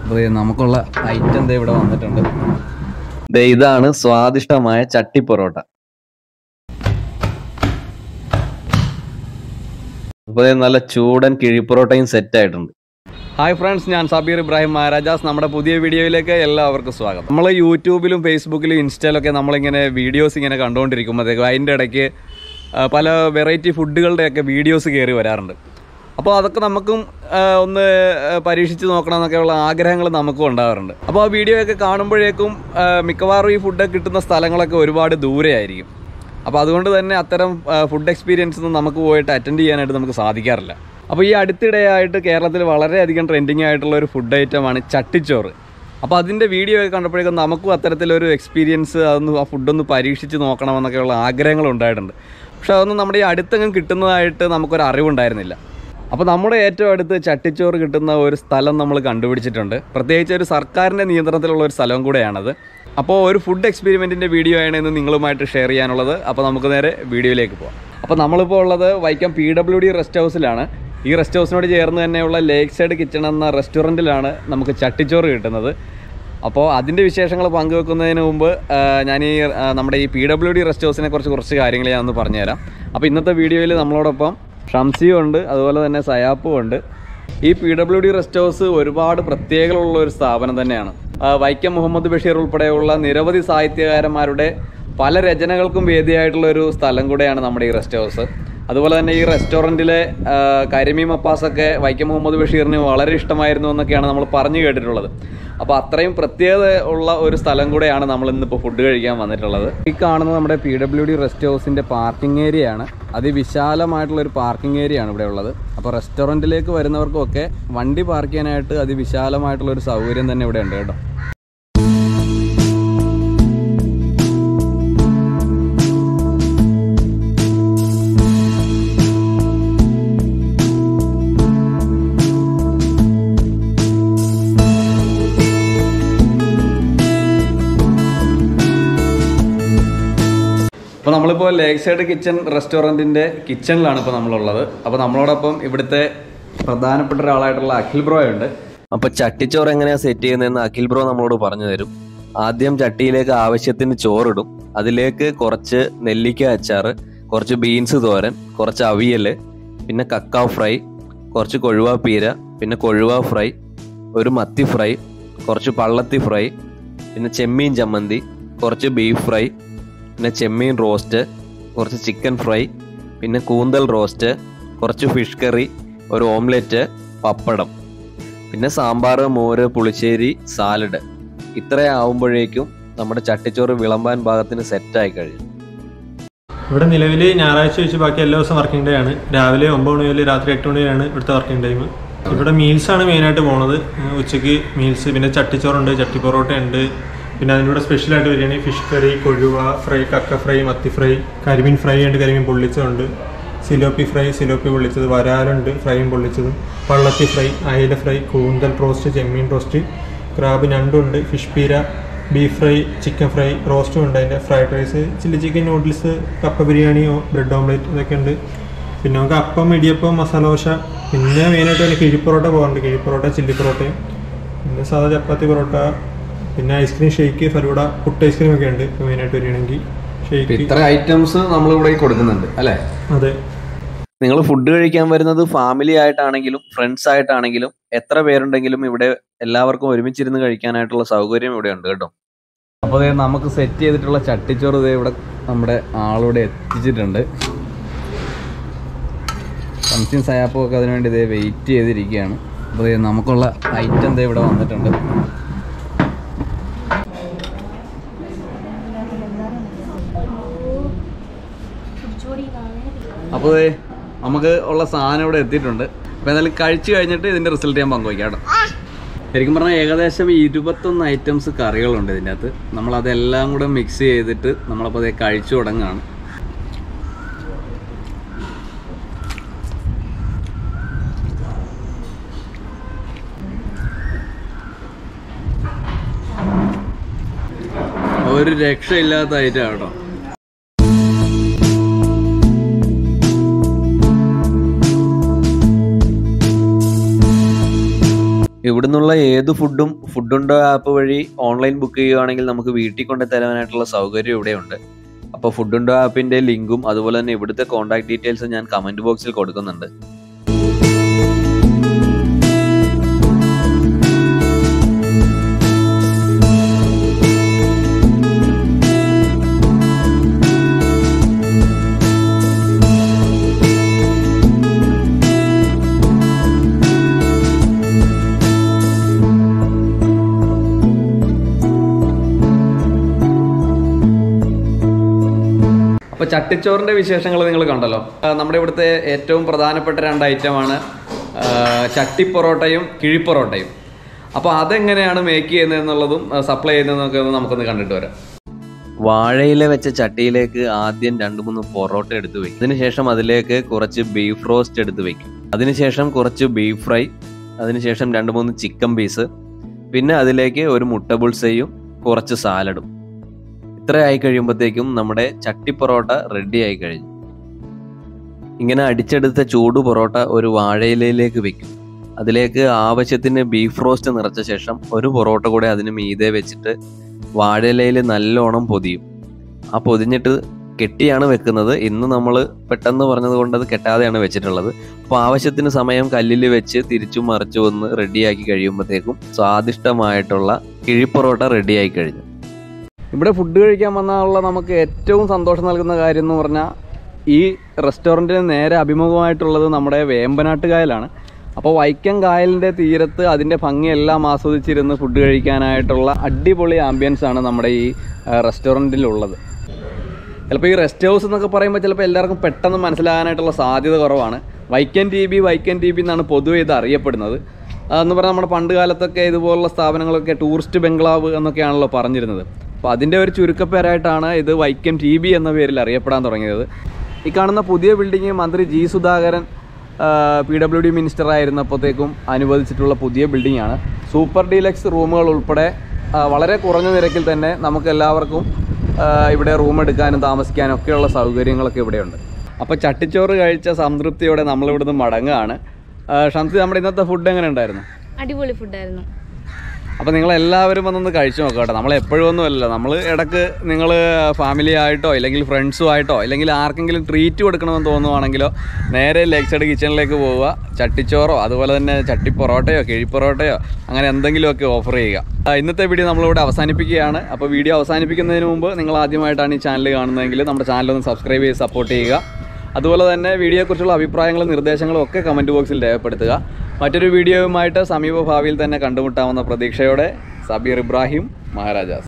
അപ്പോൾ നമുക്കുള്ള ഐറ്റം ദേ ഇവിടെ വന്നിട്ടുണ്ട് ദേ ഇതാണ് സ്വാദിഷ്ടമായ ചട്ടി പൊറോട്ട അപ്പോൾ ദേ നല്ല ചൂടൻ കിഴിപ്പൊറോട്ടയും സെറ്റ് ആയിട്ടുണ്ട് ഹായ് ഫ്രണ്ട്സ് ഞാൻ സബീർ ഇബ്രാഹിം മഹാരാജാസ് നമ്മുടെ പുതിയ വീഡിയോയിലേക്ക് എല്ലാവർക്കും സ്വാഗതം നമ്മൾ യൂട്യൂബിലും ഫേസ്ബുക്കിലും ഇൻസ്റ്റയിലൊക്കെ നമ്മളിങ്ങനെ വീഡിയോസ് ഇങ്ങനെ കണ്ടുകൊണ്ടിരിക്കുമ്പോഴത്തേക്കും അതിൻ്റെ ഇടയ്ക്ക് ആ, പല വെറൈറ്റി ഫുഡുകളുടെയൊക്കെ വീഡിയോസ് കയറി വരാറുണ്ട് അപ്പോൾ അതൊക്കെ നമുക്കും ആ, ഒന്ന് ആ, പരീക്ഷിച്ച് നോക്കണം എന്നൊക്കെയുള്ള ആഗ്രഹങ്ങൾ നമുക്കും ഉണ്ടാകാറുണ്ട് അപ്പോൾ ആ വീഡിയോ ഒക്കെ കാണുമ്പോഴേക്കും ആ, മിക്കവാറും ഈ ഫുഡ് കിട്ടുന്ന സ്ഥലങ്ങളൊക്കെ ഒരുപാട് ദൂരെ ആയിരിക്കും അപ്പോൾ അതുകൊണ്ട് തന്നെ അത്തരം ഫുഡ് എക്സ്പീരിയൻസ് ഒന്നും നമുക്ക് പോയിട്ട് അറ്റൻഡ് ചെയ്യാനായിട്ട് നമുക്ക് സാധിക്കാറില്ല അപ്പോൾ ഈ അടുത്തിടെയായിട്ട് കേരളത്തിൽ വളരെയധികം ട്രെൻഡിങ് ആയിട്ടുള്ള ഒരു ഫുഡ് ഐറ്റമാണ് ചട്ടിച്ചോറ് അപ്പോൾ അതിൻ്റെ വീഡിയോ ഒക്കെ കണ്ടപ്പോഴേക്കും നമുക്കും അത്തരത്തിലൊരു എക്സ്പീരിയൻസ് അതൊന്ന് ആ ഫുഡൊന്ന് പരീക്ഷിച്ച് നോക്കണമെന്നൊക്കെയുള്ള ആഗ്രഹങ്ങൾ ഉണ്ടായിട്ടുണ്ട് പക്ഷെ അതൊന്നും നമ്മുടെ ഈ അടുത്തെങ്ങും കിട്ടുന്നതായിട്ട് നമുക്കൊരു അറിവുണ്ടായിരുന്നില്ല അപ്പോൾ നമ്മുടെ ഏറ്റവും അടുത്ത് ചട്ടിച്ചോറ് കിട്ടുന്ന ഒരു സ്ഥലം നമ്മൾ കണ്ടുപിടിച്ചിട്ടുണ്ട് പ്രത്യേകിച്ച് ഒരു സർക്കാരിൻ്റെ നിയന്ത്രണത്തിലുള്ള ഒരു സ്ഥലവും കൂടെയാണത് അപ്പോൾ ഒരു ഫുഡ് എക്സ്പെരിമെൻറ്റിൻ്റെ വീഡിയോ ആണ് ഇന്ന് നിങ്ങളുമായിട്ട് ഷെയർ ചെയ്യാനുള്ളത് അപ്പോൾ നമുക്ക് നേരെ വീഡിയോയിലേക്ക് പോകാം അപ്പോൾ നമ്മളിപ്പോൾ ഉള്ളത് Vaikom P W D rest ഹൗസിലാണ് ഈ റെസ്റ്റ് ഹൗസിനോട് ചേർന്ന് തന്നെയുള്ള ലേക്ക് സൈഡ് കിച്ചൺ എന്ന റെസ്റ്റോറൻറ്റിലാണ് നമുക്ക് ചട്ടിച്ചോറ് കിട്ടുന്നത് അപ്പോൾ അതിൻ്റെ വിശേഷങ്ങൾ പങ്കുവെക്കുന്നതിന് മുമ്പ് ആ, ഞാൻ ഈ ആ, നമ്മുടെ ഈ പി ഡബ്ല്യു ഡി റെസ്റ്റ് ഹൗസിനെ കുറിച്ച് കുറച്ച് കാര്യങ്ങൾ ഞാനൊന്ന് പറഞ്ഞുതരാം അപ്പോൾ ഇന്നത്തെ വീഡിയോയിൽ നമ്മളോടൊപ്പം ഷംസിയും ഉണ്ട് അതുപോലെ തന്നെ സയാപ്പും ഉണ്ട് ഈ P W D rest house ഒരുപാട് പ്രത്യേകതകളുള്ള ഒരു സ്ഥാപനം തന്നെയാണ് ആ, വൈക്കം മുഹമ്മദ് ബഷീർ ഉൾപ്പെടെയുള്ള നിരവധി സാഹിത്യകാരന്മാരുടെ പല രചനകൾക്കും വേദിയായിട്ടുള്ള ഒരു സ്ഥലം കൂടെയാണ് നമ്മുടെ ഈ റെസ്റ്റ് ഹൗസ് അതുപോലെ തന്നെ ഈ റെസ്റ്റോറൻറ്റിലെ ആ, കരിമീൻ മപ്പാസൊക്കെ വൈക്കം മുഹമ്മദ് ബഷീറിന് വളരെ ഇഷ്ടമായിരുന്നു എന്നൊക്കെയാണ് നമ്മൾ പറഞ്ഞു കേട്ടിട്ടുള്ളത് അപ്പോൾ അത്രയും പ്രത്യേകത ഉള്ള ഒരു സ്ഥലം കൂടെയാണ് നമ്മൾ ഇന്നിപ്പോൾ ഫുഡ് കഴിക്കാൻ വന്നിട്ടുള്ളത് ഈ കാണുന്നത് നമ്മുടെ പി ഡബ്ല്യു ഡി റെസ്റ്റ് ഹൗസിൻ്റെ പാർക്കിംഗ് ഏരിയ ആണ് അതിവിശാലമായിട്ടുള്ള ഒരു പാർക്കിംഗ് ഏരിയ ആണ് ഇവിടെ ഉള്ളത് അപ്പോൾ റെസ്റ്റോറൻറ്റിലേക്ക് വരുന്നവർക്കൊക്കെ വണ്ടി പാർക്ക് ചെയ്യാനായിട്ട് അതിവിശാലമായിട്ടുള്ള ഒരു സൗകര്യം തന്നെ ഇവിടെ ഉണ്ട് കേട്ടോ അപ്പോൾ നമ്മളിപ്പോൾ ലേക്ക് സൈഡ് കിച്ചൺ റെസ്റ്റോറൻറ്റിൻ്റെ കിച്ചണിലാണ് ഇപ്പോൾ നമ്മളുള്ളത് അപ്പോൾ നമ്മളോടൊപ്പം ഇവിടുത്തെ പ്രധാനപ്പെട്ട ഒരാളായിട്ടുള്ള അഖിൽ ബ്രോ ഉണ്ട് അപ്പോൾ ചട്ടിച്ചോറ് എങ്ങനെയാണ് സെറ്റ് ചെയ്യുന്നതെന്ന് അഖിൽ ബ്രോ നമ്മളോട് പറഞ്ഞു തരും ആദ്യം ചട്ടിയിലേക്ക് ആവശ്യത്തിന് ചോറിടും അതിലേക്ക് കുറച്ച് നെല്ലിക്ക അച്ചാർ കുറച്ച് ബീൻസ് തോരൻ കുറച്ച് അവിയൽ പിന്നെ കക്കാവ് ഫ്രൈ കുറച്ച് കൊഴുവ പീര പിന്നെ കൊഴുവ ഫ്രൈ ഒരു മത്തി ഫ്രൈ കുറച്ച് പള്ളത്തി ഫ്രൈ പിന്നെ ചെമ്മീൻ ചമ്മന്തി കുറച്ച് ബീഫ് ഫ്രൈ പിന്നെ ചെമ്മീൻ റോസ്റ്റ് കുറച്ച് ചിക്കൻ ഫ്രൈ പിന്നെ കൂന്തൽ റോസ്റ്റ് കുറച്ച് ഫിഷ് കറി ഒരു ഓംലെറ്റ് പപ്പടം പിന്നെ സാമ്പാർ മോര് പുളിശ്ശേരി സാലഡ് ഇത്രയാവുമ്പോഴേക്കും നമ്മുടെ ചട്ടിച്ചോറ് വിളമ്പാൻ ഭാഗത്തിന് സെറ്റായി കഴിഞ്ഞു ഇവിടെ നിലവിൽ ഞായറാഴ്ച വെച്ച് ബാക്കി എല്ലാ ദിവസവും വർക്കിംഗ് ഡേ ആണ് രാവിലെ ഒമ്പത് മണി മുതൽ രാത്രി എട്ട് മണി വരെയാണ് ഇവിടുത്തെ വർക്കിംഗ് ടൈം ഇവിടെ മീൽസ് ആണ് മെയിനായിട്ട് പോണത് ഏഹ് ഉച്ചയ്ക്ക് മീൽസ് പിന്നെ ചട്ടിച്ചോറുണ്ട് ചട്ടി പൊറോട്ട ഉണ്ട് പിന്നെ അതിൻ്റെ കൂടെ സ്പെഷ്യലായിട്ട് വരികയാണെങ്കിൽ ഫിഷ് കറി കൊഴുവ ഫ്രൈ കക്ക ഫ്രൈ മത്തി ഫ്രൈ കരിമീൻ ഫ്രൈ ഉണ്ട് കരിമീൻ പൊള്ളിച്ചതുണ്ട് സിലോപ്പി ഫ്രൈ സിലോപ്പി പൊള്ളിച്ചത് വരാലുണ്ട് ഫ്രൈയും പൊള്ളിച്ചതും പള്ളത്തി ഫ്രൈ അയില ഫ്രൈ കൂന്തൽ റോസ്റ്റ് ചെമ്മീൻ റോസ്റ്റ് ക്രാബ് ഞണ്ടുണ്ട് ഫിഷ് പീര ബീഫ് ഫ്രൈ ചിക്കൻ ഫ്രൈ റോസ്റ്റും ഉണ്ട് അതിൻ്റെ fried rice chilli chicken noodles കപ്പ ബിരിയാണി ബ്രെഡ് ഓംലെറ്റ് ഇതൊക്കെ ഉണ്ട് പിന്നെ നമുക്ക് അപ്പം ഇടിയപ്പം മസാല ദോശ പിന്നെ മെയിനായിട്ട് തന്നെ കിഴിപ്പൊറോട്ട പോകാറുണ്ട് കിഴിപ്പൊറോട്ട ചില്ലി പൊറോട്ടയും പിന്നെ സാധാ ചപ്പാത്തി പൊറോട്ട പിന്നെ ice cream shake falooda puttu ice cream ഒക്കെ ഉണ്ട് ഇപ്പോൾ മെയിനായിട്ട് വരികയാണെങ്കിൽ ഷേക്ക് ഇത്ര ഐറ്റംസ് നമ്മളിവിടെ കൊടുക്കുന്നുണ്ട് അല്ലേ അതെ നിങ്ങൾ ഫുഡ് കഴിക്കാൻ വരുന്നത് ഫാമിലി ആയിട്ടാണെങ്കിലും ഫ്രണ്ട്സ് ആയിട്ടാണെങ്കിലും എത്ര പേരുണ്ടെങ്കിലും ഇവിടെ എല്ലാവർക്കും ഒരുമിച്ചിരുന്ന് കഴിക്കാനായിട്ടുള്ള സൗകര്യം ഇവിടെ ഉണ്ട് കേട്ടോ അപ്പോൾ ദേ നമുക്ക് സെറ്റ് ചെയ്തിട്ടുള്ള ചട്ടിച്ചോറ് ദേ ഇവിടെ നമ്മുടെ ആളിവിടെ എത്തിച്ചിട്ടുണ്ട് സംസിൻ സയാപ്പും ഒക്കെ അതിനുവേണ്ടി ഇതേ വെയിറ്റ് ചെയ്തിരിക്കുകയാണ് അപ്പോൾ ദേ നമുക്കുള്ള ഐറ്റം ദേ ഇവിടെ വന്നിട്ടുണ്ട് അപ്പോൾ ദേ നമുക്ക് ഉള്ള സാധനം ഇവിടെ എത്തിയിട്ടുണ്ട് അപ്പോൾ എന്തായാലും കഴിച്ചു കഴിഞ്ഞിട്ട് ഇതിൻ്റെ റിസൾട്ട് ഞാൻ പങ്കുവയ്ക്കാം കേട്ടോ ശരിക്കും പറഞ്ഞാൽ ഏകദേശം ഇരുപത്തൊന്ന് ഐറ്റംസ് കറികളുണ്ട് ഇതിൻ്റെ അകത്ത് നമ്മളതെല്ലാം കൂടെ മിക്സ് ചെയ്തിട്ട് നമ്മളപ്പോൾ അത് കഴിച്ചു തുടങ്ങുകയാണ് ഒരു രക്ഷയില്ലാത്ത ഐറ്റം കേട്ടോ ഇവിടുന്നുള്ള ഏത് ഫുഡും ഫുഡുണ്ടോ ആപ്പ് വഴി ഓൺലൈൻ ബുക്ക് ചെയ്യുകയാണെങ്കിൽ നമുക്ക് വീട്ടിൽ കൊണ്ട് തരാനായിട്ടുള്ള സൗകര്യം ഇവിടെയുണ്ട് അപ്പോൾ ഫുഡുണ്ടോ ആപ്പിൻ്റെ ലിങ്കും അതുപോലെ തന്നെ ഇവിടുത്തെ കോൺടാക്ട് ഡീറ്റെയിൽസും ഞാൻ കമൻറ്റ് ബോക്സിൽ കൊടുക്കുന്നുണ്ട് അപ്പോൾ ചട്ടിച്ചോറിൻ്റെ വിശേഷങ്ങൾ നിങ്ങൾ കണ്ടല്ലോ ആ, നമ്മുടെ ഇവിടുത്തെ ഏറ്റവും പ്രധാനപ്പെട്ട രണ്ട് ഐറ്റമാണ് ആ, ചട്ടിപ്പൊറോട്ടയും കിഴിപ്പൊറോട്ടയും അപ്പോൾ അതെങ്ങനെയാണ് മേക്ക് ചെയ്യുന്നത് എന്നുള്ളതും സപ്ലൈ ചെയ്യുന്നതെന്നൊക്കെ ഒന്ന് നമുക്കൊന്ന് കണ്ടിട്ട് വരാം വാഴയില വെച്ച ചട്ടിയിലേക്ക് ആദ്യം രണ്ട് മൂന്ന് പൊറോട്ട എടുത്ത് വെക്കും അതിനുശേഷം അതിലേക്ക് കുറച്ച് ബീഫ് റോസ്റ്റ് എടുത്ത് വെക്കും അതിനുശേഷം കുറച്ച് ബീഫ് ഫ്രൈ അതിനുശേഷം രണ്ട് മൂന്ന് ചിക്കൻ പീസ് പിന്നെ അതിലേക്ക് ഒരു മുട്ട ബുൾസയും കുറച്ച് സാലഡും ഇത്ര ആയി കഴിയുമ്പോഴത്തേക്കും നമ്മുടെ ചട്ടി പൊറോട്ട റെഡി ആയി കഴിഞ്ഞു ഇങ്ങനെ അടിച്ചെടുത്ത ചൂട് പൊറോട്ട ഒരു വാഴയിലയിലേക്ക് വെക്കും അതിലേക്ക് ആവശ്യത്തിന് ബീഫ് റോസ്റ്റ് നിറച്ച ശേഷം ഒരു പൊറോട്ട കൂടെ അതിന് മീതെ വെച്ചിട്ട് വാഴയിലയിൽ നല്ലോണം പൊതിയും ആ പൊതിഞ്ഞിട്ട് കെട്ടിയാണ് വെക്കുന്നത് ഇന്ന് നമ്മൾ പെട്ടെന്ന് പറഞ്ഞത് കൊണ്ട് അത് കെട്ടാതെയാണ് വെച്ചിട്ടുള്ളത് അപ്പോൾ ആവശ്യത്തിന് സമയം കല്ലിൽ വെച്ച് തിരിച്ചും മറിച്ചും ഒന്ന് റെഡിയാക്കി കഴിയുമ്പോഴത്തേക്കും സ്വാദിഷ്ടമായിട്ടുള്ള കിഴിപ്പൊറോട്ട റെഡിയായി കഴിഞ്ഞു ഇവിടെ ഫുഡ് കഴിക്കാൻ വന്നുള്ള നമുക്ക് ഏറ്റവും സന്തോഷം നൽകുന്ന കാര്യം എന്ന് പറഞ്ഞാൽ ഈ റെസ്റ്റോറൻറ്റിന് നേരെ അഭിമുഖമായിട്ടുള്ളത് നമ്മുടെ വേമ്പനാട്ട് കായലാണ് അപ്പോൾ വൈക്കം കായലിൻ്റെ തീരത്ത് അതിൻ്റെ ഭംഗിയെല്ലാം ആസ്വദിച്ചിരുന്ന് ഫുഡ് കഴിക്കാനായിട്ടുള്ള അടിപൊളി ആംബിയൻസ് ആണ് നമ്മുടെ ഈ റെസ്റ്റോറൻറ്റിലുള്ളത് ചിലപ്പോൾ ഈ റെസ്റ്റ് ഹൗസ് എന്നൊക്കെ പറയുമ്പോൾ ചിലപ്പോൾ എല്ലാവർക്കും പെട്ടെന്ന് മനസ്സിലാകാനായിട്ടുള്ള സാധ്യത കുറവാണ് Vaikom T B Vaikom T B എന്നാണ് പൊതുവെ ഇത് അറിയപ്പെടുന്നത് അതെന്ന് പറഞ്ഞാൽ നമ്മുടെ പണ്ട് കാലത്തൊക്കെ ഇതുപോലുള്ള സ്ഥാപനങ്ങളൊക്കെ ടൂറിസ്റ്റ് ബംഗ്ലാവ് എന്നൊക്കെയാണല്ലോ പറഞ്ഞിരുന്നത് അപ്പോൾ അതിൻ്റെ ഒരു ചുരുക്കപ്പേരായിട്ടാണ് ഇത് വൈക്കം ടി ബി എന്ന പേരിൽ അറിയപ്പെടാൻ തുടങ്ങിയത് ഈ കാണുന്ന പുതിയ ബിൽഡിംഗ് മന്ത്രി G Sudhakaran P W D minister ആയിരുന്നപ്പോഴത്തേക്കും അനുവദിച്ചിട്ടുള്ള പുതിയ ബിൽഡിംഗ് ആണ് സൂപ്പർ ഡീലക്സ് റൂമുകൾ ഉൾപ്പെടെ ആ, വളരെ കുറഞ്ഞ നിരക്കിൽ തന്നെ നമുക്ക് എല്ലാവർക്കും ആ, ഇവിടെ റൂം എടുക്കാനും താമസിക്കാനും ഒക്കെയുള്ള സൗകര്യങ്ങളൊക്കെ ഇവിടെയുണ്ട് അപ്പോൾ ചട്ടിച്ചോറ് കഴിച്ച സംതൃപ്തിയോടെ നമ്മളിവിടുന്ന് മടങ്ങുകയാണ് ആ, ഷംസി നമ്മുടെ ഇന്നത്തെ ഫുഡ് എങ്ങനെ ഉണ്ടായിരുന്നു അടിപൊളി ഫുഡായിരുന്നു അപ്പോൾ നിങ്ങൾ എല്ലാവരും വന്നൊന്ന് കഴിച്ചു നോക്കുക കേട്ടോ നമ്മൾ എപ്പോഴും ഒന്നും അല്ല നമ്മൾ ഇടക്ക് നിങ്ങൾ ഫാമിലി ആയിട്ടോ ഇല്ലെങ്കിൽ ഫ്രണ്ട്സും ആയിട്ടോ ഇല്ലെങ്കിൽ ആർക്കെങ്കിലും ട്രീറ്റ് കൊടുക്കണമെന്ന് തോന്നുവാണെങ്കിലോ നേരെ ലെഗ് സൈഡ് കിച്ചണിലേക്ക് പോവുക ചട്ടിച്ചോറോ അതുപോലെ തന്നെ ചട്ടി പൊറോട്ടയോ കിഴിപ്പൊറോട്ടയോ അങ്ങനെ എന്തെങ്കിലുമൊക്കെ ഓഫർ ചെയ്യുക ആ, ഇന്നത്തെ വീഡിയോ നമ്മളിവിടെ അവസാനിപ്പിക്കുകയാണ് അപ്പോൾ വീഡിയോ അവസാനിപ്പിക്കുന്നതിന് മുമ്പ് നിങ്ങൾ ആദ്യമായിട്ടാണ് ഈ ചാനൽ കാണുന്നതെങ്കിൽ നമ്മുടെ ചാനൽ ഒന്ന് സബ്സ്ക്രൈബ് ചെയ്ത് സപ്പോർട്ട് ചെയ്യുക അതുപോലെ തന്നെ വീഡിയോയെക്കുറിച്ചുള്ള അഭിപ്രായങ്ങളും നിർദ്ദേശങ്ങളും ഒക്കെ കമൻറ്റ് ബോക്സിൽ രേഖപ്പെടുത്തുക മറ്റൊരു വീഡിയോയുമായിട്ട് സമീപ ഭാവിയിൽ തന്നെ കണ്ടുമുട്ടാമെന്ന പ്രതീക്ഷയോടെ സബീർ ഇബ്രാഹിം മഹാരാജാസ്